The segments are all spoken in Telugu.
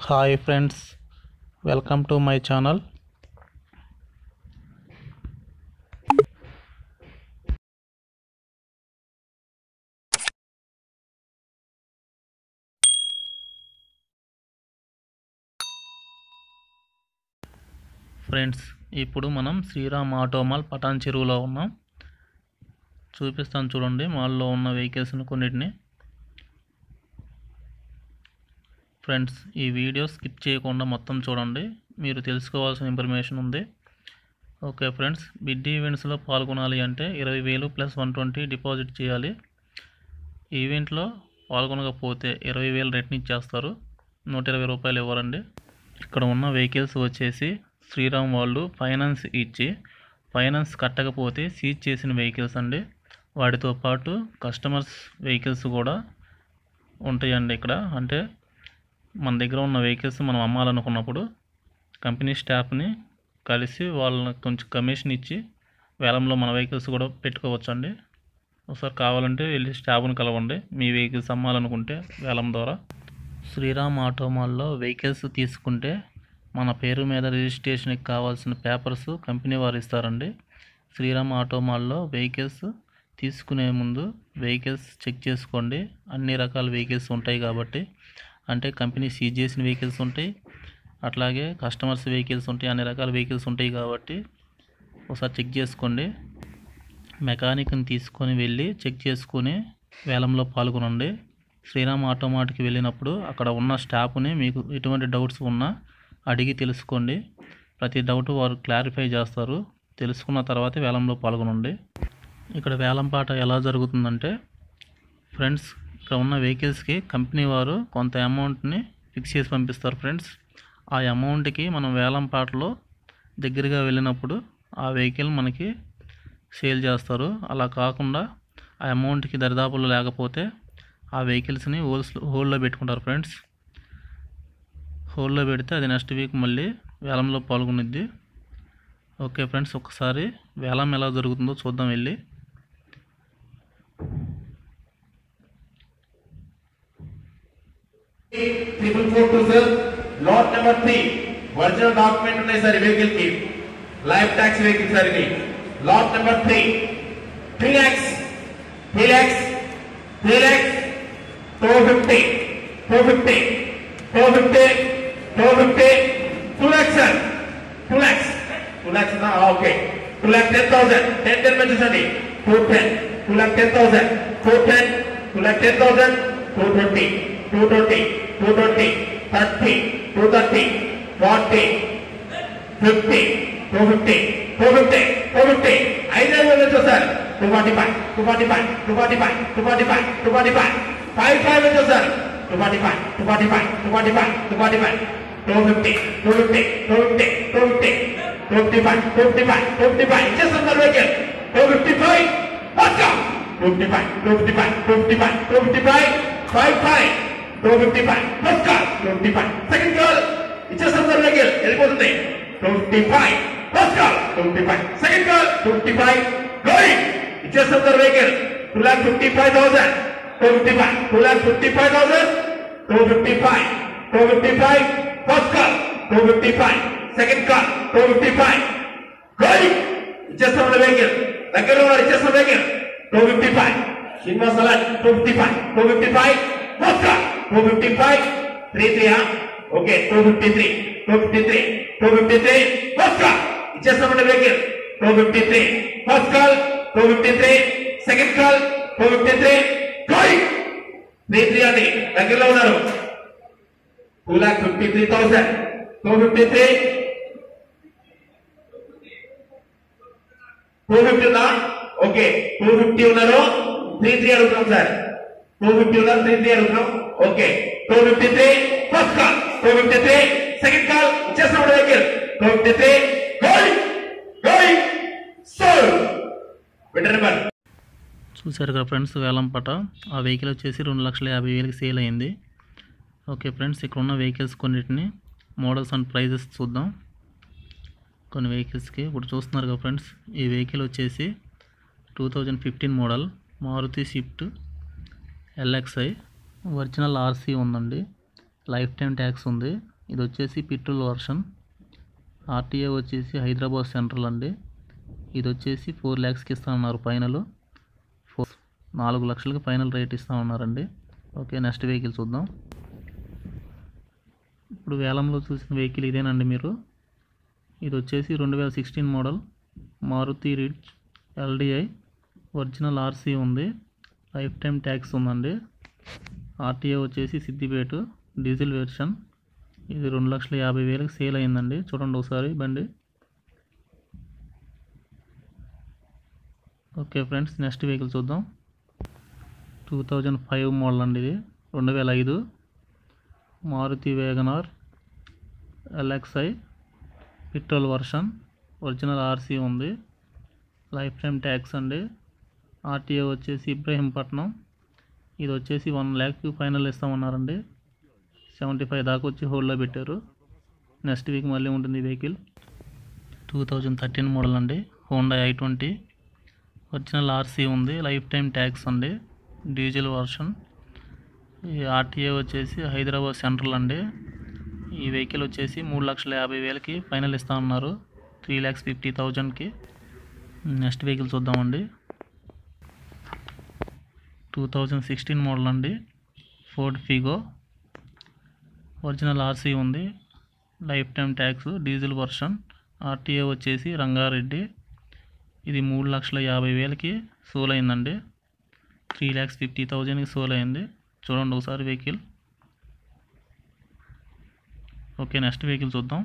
hi friends welcome to my channel friends ఇప్పుడు మనం శ్రీరామ్ ఆటో మాల్ పటాన్ చెరువులో ఉన్నాం చూపిస్తాను చూడండి మాల్లో ఉన్న వెహికల్స్ని కొన్నిటిని ఫ్రెండ్స్ ఈ వీడియో స్కిప్ చేయకుండా మొత్తం చూడండి మీరు తెలుసుకోవాల్సిన ఇన్ఫర్మేషన్ ఉంది ఓకే ఫ్రెండ్స్ బిడ్ ఈవెంట్స్లో పాల్గొనాలి అంటే ఇరవై వేలు ప్లస్ వన్ ట్వంటీ డిపాజిట్ చేయాలి ఈవెంట్లో పాల్గొనకపోతే ఇరవై వేలు రిటర్న్ ఇచ్చేస్తారు నూట ఇరవై రూపాయలు ఇవ్వరండి ఇక్కడ ఉన్న వెహికల్స్ వచ్చేసి శ్రీరామ్ వాళ్ళు ఫైనాన్స్ ఇచ్చి ఫైనాన్స్ కట్టకపోతే సీజ్ చేసిన వెహికల్స్ అండి వాటితో పాటు కస్టమర్స్ వెహికల్స్ కూడా ఉంటాయండి ఇక్కడ అంటే మన దగ్గర ఉన్న వెహికల్స్ మనం అమ్మాలనుకున్నప్పుడు కంపెనీ స్టాఫ్ని కలిసి వాళ్ళకి కొంచెం కమిషన్ ఇచ్చి వేలంలో మన వెహికల్స్ కూడా పెట్టుకోవచ్చు అండి ఒకసారి కావాలంటే వెళ్ళి స్టాఫ్ని కలవండి మీ వెహికల్స్ అమ్మాలనుకుంటే వేలం ద్వారా శ్రీరామ్ ఆటో మాల్లో వెహికల్స్ తీసుకుంటే మన పేరు మీద రిజిస్ట్రేషన్కి కావాల్సిన పేపర్స్ కంపెనీ వారు ఇస్తారండి శ్రీరామ్ ఆటో మాల్లో వెహికల్స్ తీసుకునే ముందు వెహికల్స్ చెక్ చేసుకోండి అన్ని రకాల వెహికల్స్ ఉంటాయి కాబట్టి అంటే కంపెనీ సీజ్ చేసిన వెహికల్స్ ఉంటాయి అట్లాగే కస్టమర్స్ వెహికల్స్ ఉంటాయి అన్ని రకాల వెహికల్స్ ఉంటాయి కాబట్టి ఒకసారి చెక్ చేసుకోండి మెకానిక్ని తీసుకొని వెళ్ళి చెక్ చేసుకొని వేలంలో పాల్గొనండి శ్రీరామ్ ఆటోమాట్కి వెళ్ళినప్పుడు అక్కడ ఉన్న స్టాఫ్ని మీకు ఎటువంటి డౌట్స్ ఉన్నా అడిగి తెలుసుకోండి ప్రతి డౌట్ వారు క్లారిఫై చేస్తారు తెలుసుకున్న తర్వాత వేలంలో పాల్గొనండి ఇక్కడ వేలం పాట ఎలా జరుగుతుందంటే ఫ్రెండ్స్ ఇక్కడ ఉన్న వెహికల్స్కి కంపెనీ వారు కొంత అమౌంట్ని ఫిక్స్ చేసి పంపిస్తారు ఫ్రెండ్స్ ఆ అమౌంట్కి మనం వేలం పాటలో దగ్గరగా వెళ్ళినప్పుడు ఆ వెహికల్ మనకి సేల్ చేస్తారు అలా కాకుండా ఆ అమౌంట్కి దరిదాపుల్లో లేకపోతే ఆ వెహికల్స్ని హోల్స్ హోల్డ్లో పెట్టుకుంటారు ఫ్రెండ్స్ హోల్డ్లో పెడితే అది నెక్స్ట్ వీక్ మళ్ళీ వేలంలో పాల్గొనిద్ది ఓకే ఫ్రెండ్స్ ఒకసారి వేలం ఎలా జరుగుతుందో చూద్దాం వెళ్ళి triple four two sir lot number three original document ఉన్నాయి సార్ వెహికల్ కి లైఫ్ ట్యాక్స్ వెహికల్ సార్ ఇది lot number three three lakhs three lakhs three lakhs two fifty two fifty two fifty two fifty two lakhs sir two lakhs two lakhs okay two lakh ten thousand ten ten వచ్చేసండి two ten two lakh ten thousand two ten two lakh ten thousand two twenty two twenty two twenty thirty two thirty forty fifty two fifty two fifty two fifty ఐదు వేలు వచ్చావు sir two forty five two forty five two forty five two forty five two forty five five five వచ్చావు sir two forty five two forty five two forty five two forty five two fifty two fifty two fifty two fifty two fifty five two fifty five two fifty five ఇచ్చేస్తాం sir vehicle two fifty five వచ్చా two fifty five two fifty five two fifty five two fifty five five five two fifty five first call two fifty five second call ఇచ్చేస్తాం సార్ వెహికల్ వెళ్ళిపోతుంది two fifty five first call two fifty five second call two fifty five going ఇచ్చేస్తాం sir vehicle two lakh fifty five thousand two fifty five two lakh fifty five thousand two fifty five two fifty five first call two fifty five second call two fifty five going ఇచ్చేస్తాం వెహికల్ దగ్గరలో ఉన్నారు ఇచ్చేస్తాం vehicle two fifty five Srinivas allot two fifty five two fifty five first call two fifty five three three okay two fifty three two fifty three two fifty three first call ఇచ్చేస్తామండి vehicle two fifty three first call two fifty three second call two fifty three going three three అండి దగ్గరలో ఉన్నారు two lakh fifty three thousand two fifty three two fifty ఉందా ఓకే టూ ఫిఫ్టీ ఉన్నారు త్రీ త్రీ అడుగుతున్నాం సార్ టూ ఫిఫ్టీ ఉన్నారు త్రీ త్రీ అడుగుతున్నాం okay two fifty three first call two fifty three second call ఇచ్చేస్తాం vehicle two fifty three going going so winner number చూశారు కదా ఫ్రెండ్స్ వేలం పట ఆ వెహికల్ వచ్చేసి రెండు లక్షల యాభై వేలకి సేల్ అయింది ఓకే ఫ్రెండ్స్ ఇక్కడ ఉన్న వెహికల్స్ కొన్నిటిని మోడల్స్ అండ్ ప్రైజెస్ చూద్దాం కొన్ని వెహికల్స్కి ఇప్పుడు చూస్తున్నారు కదా ఫ్రెండ్స్ ఈ వెహికల్ వచ్చేసి two thousand fifteen model Maruti Swift LXI original RC ఉందండి లైఫ్ టైం ట్యాక్స్ ఉంది ఇది వచ్చేసి పెట్రోల్ వర్షన్ ఆర్టీఏ వచ్చేసి హైదరాబాద్ సెంట్రల్ అండి ఇది వచ్చేసి ఫోర్ ల్యాక్స్కి ఇస్తా ఉన్నారు ఫైనల్ ఫోర్ నాలుగు లక్షలకి ఫైనల్ రేట్ ఇస్తా ఉన్నారండి ఓకే నెక్స్ట్ వెహికల్ చూద్దాం ఇప్పుడు వేలంలో చూసిన వెహికల్ ఇదేనండి మీరు ఇది వచ్చేసి రెండు వేల sixteen model Maruti Ritz LDI original RC ఉంది లైఫ్ టైం ట్యాక్స్ ఉందండి ఆర్టీఏ వచ్చేసి సిద్దిపేట డీజిల్ వెర్షన్ ఇది రెండు లక్షల యాభై వేలకు సేల్ అయిందండి చూడండి ఒకసారి బండి ఓకే ఫ్రెండ్స్ నెక్స్ట్ వెహికల్ చూద్దాం టూ థౌజండ్ ఫైవ్ మోడల్ అండి ఇది రెండు వేల ఐదు Maruti WagonR LXI petrol version original RC ఉంది లైఫ్ టైం ట్యాక్స్ అండి ఆర్టీఏ వచ్చేసి ఇబ్రహీంపట్నం ఇది వచ్చేసి వన్ ల్యాక్ ఫైనల్ ఇస్తామన్నారండి సెవెంటీ ఫైవ్ దాకా వచ్చి హోల్డ్లో పెట్టారు నెక్స్ట్ వీక్ మళ్ళీ ఉంటుంది ఈ vehicle two thousand thirteen model అండి Honda i twenty original RC ఉంది లైఫ్ టైం ట్యాక్స్ అండి డీజిల్ వర్షన్ ఈ ఆర్టీఏ వచ్చేసి హైదరాబాద్ సెంట్రల్ అండి ఈ వెహికల్ వచ్చేసి మూడు లక్షల యాభై వేలకి ఫైనల్ ఇస్తా ఉన్నారు త్రీ ల్యాక్స్ ఫిఫ్టీ థౌజండ్కి నెక్స్ట్ వెహికల్ చూద్దామండి టూ థౌజండ్ సిక్స్టీన్ మోడల్ అండి ఫోర్డ్ ఫిగో ఒరిజినల్ ఆర్సీ ఉంది lifetime tax diesel version RTA వచ్చేసి రంగారెడ్డి ఇది మూడు లక్షల యాభై వేలకి సోల్ అయిందండి త్రీ ల్యాక్స్ ఫిఫ్టీ థౌజండ్కి సోల్ అయింది చూడండి ఒకసారి వెహికల్ ఓకే నెక్స్ట్ వెహికల్ చూద్దాం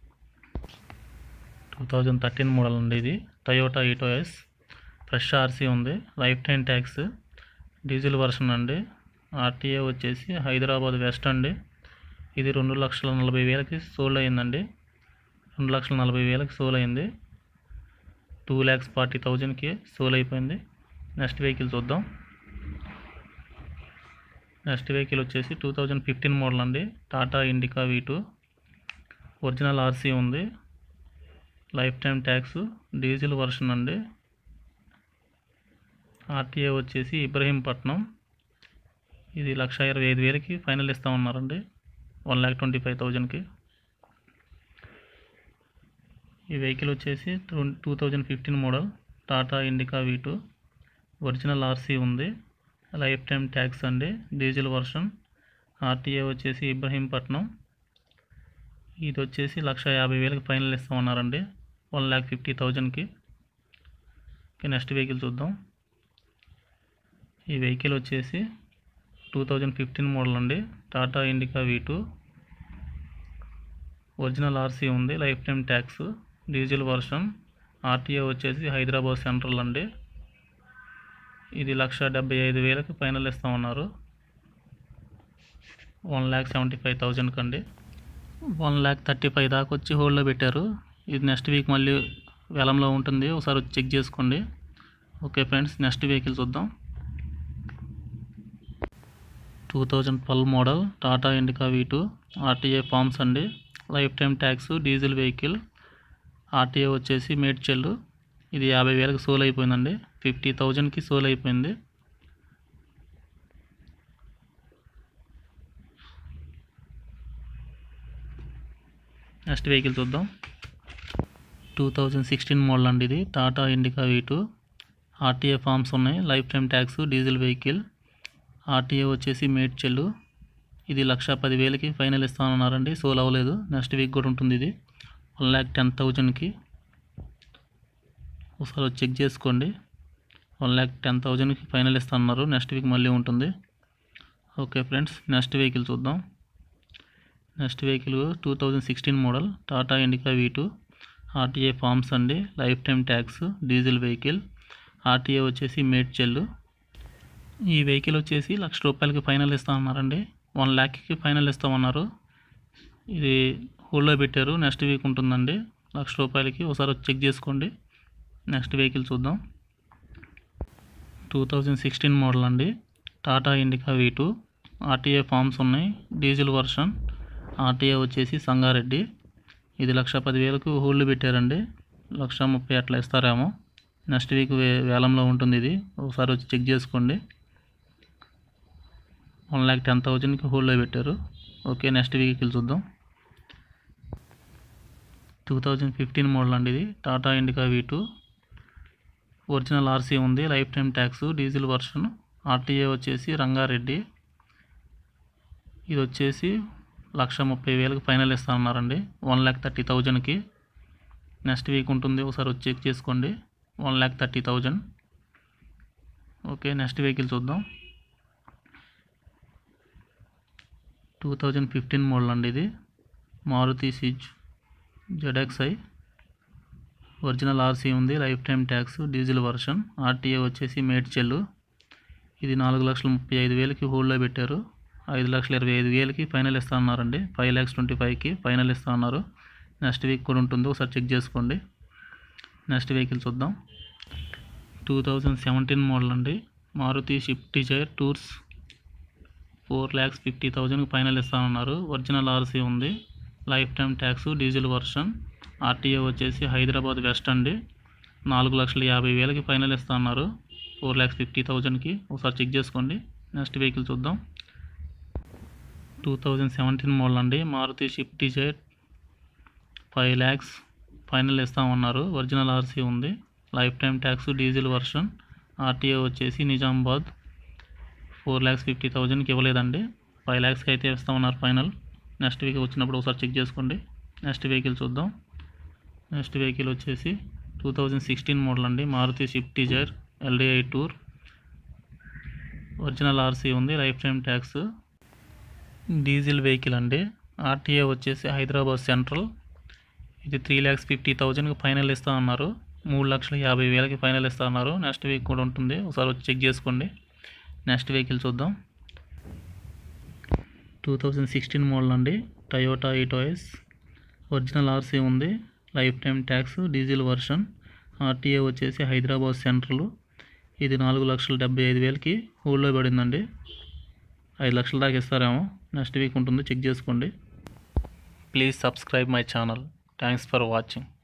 టూ థౌజండ్ థర్టీన్ మోడల్ అండి ఇది Toyota Etios fresh RC ఉంది lifetime tax diesel version అండి ఆర్టీఏ వచ్చేసి హైదరాబాద్ వెస్ట్ అండి ఇది రెండు లక్షల నలభై వేలకి సోల్డ్ అయిందండి రెండు లక్షల నలభై వేలకి సోల్ అయింది టూ ల్యాక్స్ ఫార్టీ థౌజండ్కి సోల్ అయిపోయింది నెక్స్ట్ వెహికల్ చూద్దాం నెక్స్ట్ వెహికల్ వచ్చేసి టూ థౌజండ్ ఫిఫ్టీన్ మోడల్ అండి Tata Indica V two original RC ఉంది lifetime tax diesel version అండి ఆర్టీఏ వచ్చేసి ఇబ్రహీంపట్నం ఇది లక్ష ఇరవై ఐదు వేలకి ఫైనల్ ఇస్తా ఉన్నారండి వన్ ల్యాక్ ట్వంటీ ఫైవ్ థౌజండ్కి ఈ వెహికల్ వచ్చేసి two thousand fifteen model Tata Indica V two original RC ఉంది లైఫ్ టైం ట్యాక్స్ అండి డీజిల్ వర్షన్ ఆర్టీఏ వచ్చేసి ఇబ్రహీంపట్నం ఇది వచ్చేసి లక్ష యాభై వేలకి ఫైనల్ ఇస్తామన్నారండి వన్ ల్యాక్ ఫిఫ్టీ థౌజండ్కి ఓకే నెక్స్ట్ వెహికల్ చూద్దాం ఈ వెహికల్ వచ్చేసి టూ థౌజండ్ ఫిఫ్టీన్ మోడల్ అండి Tata Indica V two original RC ఉంది lifetime tax diesel version RTA వచ్చేసి హైదరాబాద్ సెంట్రల్ అండి ఇది లక్ష డెబ్బై ఐదు వేలకు ఫైనల్ ఇస్తామన్నారు వన్ ల్యాక్ సెవెంటీ ఫైవ్ థౌజండ్కి అండి వన్ ల్యాక్ థర్టీ ఫైవ్ దాకా వచ్చి హోల్డ్లో పెట్టారు ఇది నెక్స్ట్ వీక్ మళ్ళీ వేలంలో ఉంటుంది ఒకసారి వచ్చి చెక్ చేసుకోండి ఓకే ఫ్రెండ్స్ నెక్స్ట్ వెహికల్ చూద్దాం two thousand twelve model Tata Indica V two RTA forms అండి lifetime tax diesel vehicle RTA వచ్చేసి మేడ్చెల్లు ఇది యాభై వేలకు సోల్ అయిపోయిందండి ఫిఫ్టీ థౌజండ్కి సోల్ అయిపోయింది నెక్స్ట్ వెహికల్ చూద్దాం టూ థౌజండ్ సిక్స్టీన్ మోడల్ అండి ఇది Tata Indica V two RTA forms ఉన్నాయి lifetime tax diesel vehicle RTA వచ్చేసి మేడ్చెల్లు ఇది లక్ష పదివేలకి ఫైనల్ ఇస్తామన్నారండి సోల్ అవ్వలేదు నెక్స్ట్ వీక్ కూడా ఉంటుంది ఇది వన్ ల్యాక్ టెన్ థౌజండ్కి ఒకసారి వచ్చి చెక్ చేసుకోండి వన్ ల్యాక్ టెన్ థౌజండ్కి ఫైనల్ ఇస్తున్నారు నెక్స్ట్ వీక్ మళ్ళీ ఉంటుంది ఓకే ఫ్రెండ్స్ నెక్స్ట్ వెహికల్ చూద్దాం next vehicle two thousand sixteen model Tata Indica V two RTA forms అండి lifetime tax diesel vehicle RTA వచ్చేసి మేడ్చెల్లు ఈ వెహికల్ వచ్చేసి లక్ష రూపాయలకి ఫైనల్ ఇస్తామన్నారండి వన్ ల్యాక్కి ఫైనల్ ఇస్తామన్నారు ఇది హోల్డ్లో పెట్టారు నెక్స్ట్ వీక్ ఉంటుందండి లక్ష రూపాయలకి ఒకసారి వచ్చి చెక్ చేసుకోండి నెక్స్ట్ వెహికల్ చూద్దాం టూ థౌజండ్ సిక్స్టీన్ మోడల్ అండి Tata Indica V two RTA forms ఉన్నాయి డీజిల్ వర్షన్ ఆర్టీఏ వచ్చేసి సంగారెడ్డి ఇది లక్ష పదివేలకు హోల్డ్ పెట్టారండి లక్ష ముప్పై అట్లా ఇస్తారేమో నెక్స్ట్ వీక్ వే వేలంలో ఉంటుంది ఇది ఒకసారి వచ్చి చెక్ చేసుకోండి వన్ ల్యాక్ టెన్ థౌజండ్కి హోల్డ్లో పెట్టారు ఓకే నెక్స్ట్ వీక్కి చూద్దాం టూ థౌజండ్ ఫిఫ్టీన్ మోడల్ అండి ఇది Tata Indica V two original RC ఉంది lifetime tax diesel version RTA వచ్చేసి రంగారెడ్డి ఇది వచ్చేసి లక్ష ముప్పై వేలకు ఫైనల్ ఇస్తామన్నారండి వన్ ల్యాక్ థర్టీ థౌజండ్కి నెక్స్ట్ వీక్ ఉంటుంది ఒకసారి వచ్చి చెక్ చేసుకోండి one lakh thirty thousand okay next vehicle చూద్దాం టూ థౌజండ్ ఫిఫ్టీన్ మోడల్ అండి ఇది Maruti Ciaz ZXI original RC ఉంది lifetime tax diesel version RTA వచ్చేసి మేడ్చెల్లు ఇది నాలుగు లక్షల ముప్పై ఐదు వేలకి హోల్డ్లో పెట్టారు ఐదు లక్షల ఇరవై ఐదు వేలకి ఫైనల్ ఇస్తా అన్నారండి ఫైవ్ ల్యాక్స్ ట్వంటీ ఫైవ్కి ఫైనల్ ఇస్తా అన్నారు నెక్స్ట్ వీక్ కూడా ఉంటుంది ఒకసారి చెక్ చేసుకోండి నెక్స్ట్ వెహికల్ చూద్దాం టూ థౌజండ్ సెవెంటీన్ మోడల్ అండి Maruti Swift Dzire tours four lakhs fifty థౌజండ్కి ఫైనల్ ఇస్తామన్నారు ఒరిజినల్ ఆర్సీ ఉంది lifetime tax diesel version RTA వచ్చేసి హైదరాబాద్ వెస్ట్ అండి నాలుగు లక్షల యాభై వేలకి ఫైనల్ ఇస్తా అన్నారు ఫోర్ ల్యాక్స్ ఫిఫ్టీ థౌజండ్కి ఒకసారి చెక్ చేసుకోండి నెక్స్ట్ వెహికల్ చూద్దాం టూ థౌజండ్ సెవెంటీన్ మోడల్ అండి Maruti Swift Dzire five lakhs final ఇస్తామన్నారు ఒరిజినల్ ఆర్సీ ఉంది lifetime tax diesel version RTA వచ్చేసి నిజామాబాద్ ఫోర్ ల్యాక్స్ ఫిఫ్టీ థౌజండ్కి ఇవ్వలేదండి ఫైవ్ ల్యాక్స్కి అయితే ఇస్తామన్నారు ఫైనల్ నెక్స్ట్ వీక్ వచ్చినప్పుడు ఒకసారి చెక్ చేసుకోండి నెక్స్ట్ వెహికల్ చూద్దాం నెక్స్ట్ వెహికల్ వచ్చేసి టూ థౌజండ్ సిక్స్టీన్ మోడల్ అండి Maruti Swift Dzire LDI tour original RC ఉంది lifetime tax diesel vehicle అండి ఆర్టీఏ వచ్చేసి హైదరాబాద్ సెంట్రల్ ఇది త్రీ ల్యాక్స్ ఫిఫ్టీ థౌజండ్కి ఫైనల్ ఇస్తా అన్నారు మూడు లక్షల యాభై వేలకి ఫైనల్ ఇస్తా అన్నారు నెక్స్ట్ వీక్ కూడా ఉంటుంది ఒకసారి వచ్చి చెక్ చేసుకోండి నెక్స్ట్ వెహికల్ చూద్దాం టూ థౌజండ్ సిక్స్టీన్ మోడల్ అండి టయోటా ఈటోఎస్ ఒరిజినల్ ఆర్సీ ఉంది lifetime tax diesel version RTA వచ్చేసి హైదరాబాద్ సెంట్రల్ ఇది నాలుగు లక్షల డెబ్బై ఐదు వేలకి హోల్డ్లో పడిందండి ఐదు లక్షల దాకా ఇస్తారేమో నెక్స్ట్ వీక్ ఉంటుంది చెక్ చేసుకోండి please subscribe my channel thanks for watching